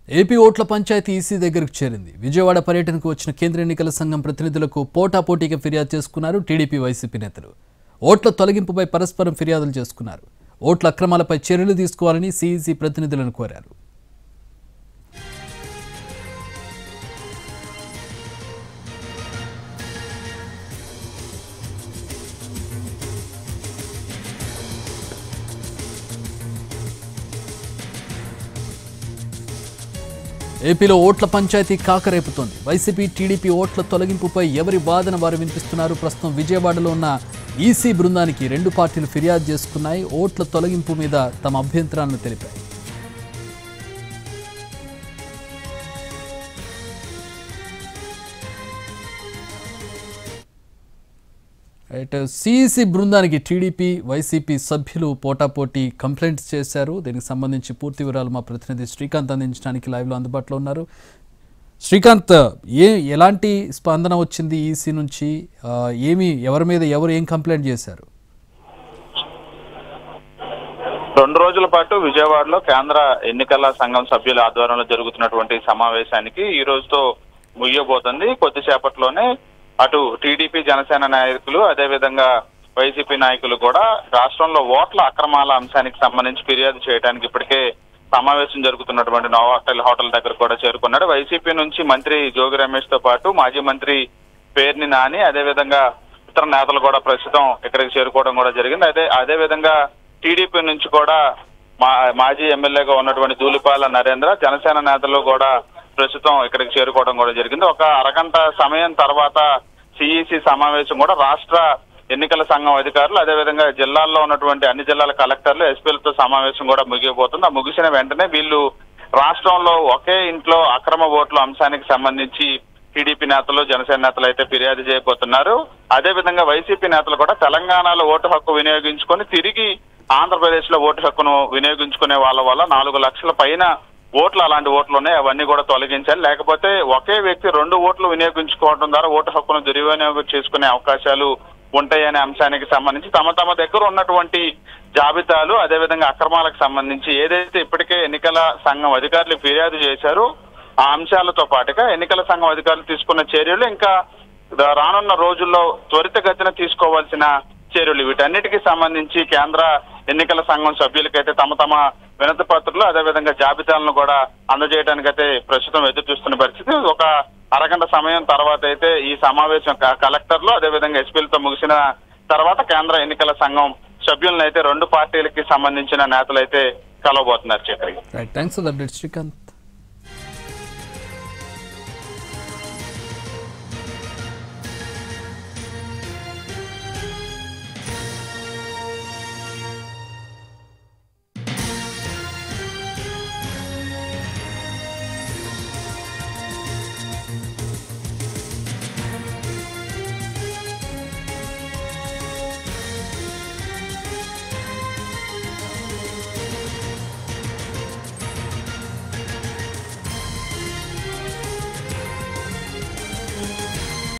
AP ఓట్ల panchayat EC దగ్గరకు చేరింది విజయవాడ పర్యటనకు వచ్చిన కేంద్ర ఎన్నికల సంఘం ప్రతినిధులకు పోటాపోటీగా ఫిర్యాదు చేసుకున్నారు టీడీపీ వైసీపీ నేతలు ఓట్ల తొలగింపుపై పరస్పరం ఫిర్యాదులు చేసుకున్నారు ఓట్ల అక్రమాలపై చర్యలు తీసుకోవాలని సీఈసీ ప్రతినిధులను కోరారు ఏపీలో ఓట్ల పంచాయతీ కాకరేపుతోంది వైసీపీ టీడీపీ ఓట్ల తొలగింపుపై ఎవరి వాదన వారు వినిపిస్తున్నారు ప్రస్తుతం విజయవాడలో ఉన్న ఈసీ బృందానికి రెండు పార్టీలు ఫిర్యాదు చేసుకున్నాయి ఓట్ల తొలగింపు మీద తమ అభ్యంతరాలను తెలిపాయి రైట్ సిఈసి బృందానికి టీడీపీ వైసీపీ సభ్యులు పోటాపోటీ కంప్లైంట్స్ చేశారు దీనికి సంబంధించి పూర్తి వివరాలు మా ప్రతినిధి శ్రీకాంత్ అందించడానికి లైవ్లో అందుబాటులో ఉన్నారు శ్రీకాంత్ ఏ ఎలాంటి స్పందన వచ్చింది ఈసీ నుంచి ఆ, ఏమి ఎవరి మీద ఎవరు ఏం కంప్లైంట్ చేశారు రెండు రోజుల పాటు విజయవాడలో కేంద్ర ఎన్నికల సంఘం సభ్యుల ఆధ్వర్యంలో జరుగుతున్నటువంటి సమావేశానికి ఈ రోజుతో ముగియబోతుంది కొద్దిసేపట్లోనే అటు టీడీపీ జనసేన నాయకులు అదేవిధంగా వైసీపీ నాయకులు కూడా రాష్ట్రంలో ఓట్ల అక్రమాల అంశానికి సంబంధించి ఫిర్యాదు చేయడానికి ఇప్పటికే సమావేశం జరుగుతున్నటువంటి నోవాటెల్ హోటల్ దగ్గర కూడా చేరుకున్నాడు వైసీపీ నుంచి మంత్రి జోగి రమేష్ తో పాటు మాజీ మంత్రి పేర్ని నాని అదేవిధంగా ఇతర నేతలు కూడా ప్రస్తుతం ఇక్కడికి చేరుకోవడం కూడా జరిగింది అదే అదే విధంగా టీడీపీ నుంచి కూడా మా మాజీ ఎమ్మెల్యేగా ఉన్నటువంటి ధూళిపాల నరేంద్ర జనసేన నేతలు కూడా ప్రస్తుతం ఇక్కడికి చేరుకోవడం కూడా జరిగింది ఒక అరగంట సమయం తర్వాత సిఈసి సమావేశం కూడా రాష్ట్ర ఎన్నికల సంఘం అధికారులు అదేవిధంగా జిల్లాల్లో ఉన్నటువంటి అన్ని జిల్లాల కలెక్టర్లు ఎస్పీలతో సమావేశం కూడా ముగియబోతుంది ఆ ముగిసిన వెంటనే వీళ్ళు రాష్ట్రంలో ఒకే ఇంట్లో అక్రమ ఓట్ల అంశానికి సంబంధించి టీడీపీ నేతలు జనసేన నేతలు అయితే ఫిర్యాదు చేయబోతున్నారు అదే విధంగా వైసీపీ నేతలు కూడా తెలంగాణలో ఓటు హక్కు వినియోగించుకొని తిరిగి ఆంధ్రప్రదేశ్ లో ఓటు హక్కును వినియోగించుకునే వాళ్ళ వల్ల నాలుగు లక్షల పైన ఓట్లు అలాంటి ఓట్లు ఉన్నాయి అవన్నీ కూడా తొలగించాలి లేకపోతే ఒకే వ్యక్తి రెండు ఓట్లు వినియోగించుకోవడం ద్వారా ఓటు హక్కును దుర్వినియోగం చేసుకునే అవకాశాలు ఉంటాయనే అంశానికి సంబంధించి తమ తమ దగ్గర ఉన్నటువంటి జాబితాలు అదేవిధంగా అక్రమాలకు సంబంధించి ఏదైతే ఇప్పటికే ఎన్నికల సంఘం అధికారులు ఫిర్యాదు చేశారో ఆ అంశాలతో పాటుగా ఎన్నికల సంఘం అధికారులు తీసుకున్న చర్యలు ఇంకా ద- రానున్న రోజుల్లో త్వరితగతిన తీసుకోవాల్సిన చర్యలు వీటన్నిటికీ సంబంధించి కేంద్ర ఎన్నికల సంఘం సభ్యులకైతే తమ తమ వినతి పత్రాలు అదేవిధంగా జాబితాలను కూడా అందజేయడానికి అయితే ప్రస్తుతం ఎదురు చూస్తున్న పరిస్థితి ఒక అరగంట సమయం తర్వాత అయితే ఈ సమావేశం క- కలెక్టర్లు అదేవిధంగా ఎస్పీలతో ముగిసిన తర్వాత కేంద్ర ఎన్నికల సంఘం సభ్యులను అయితే రెండు పార్టీలకి సంబంధించిన నేతలు అయితే కలవబోతున్నారు Chakri right thanks for the update Srikanth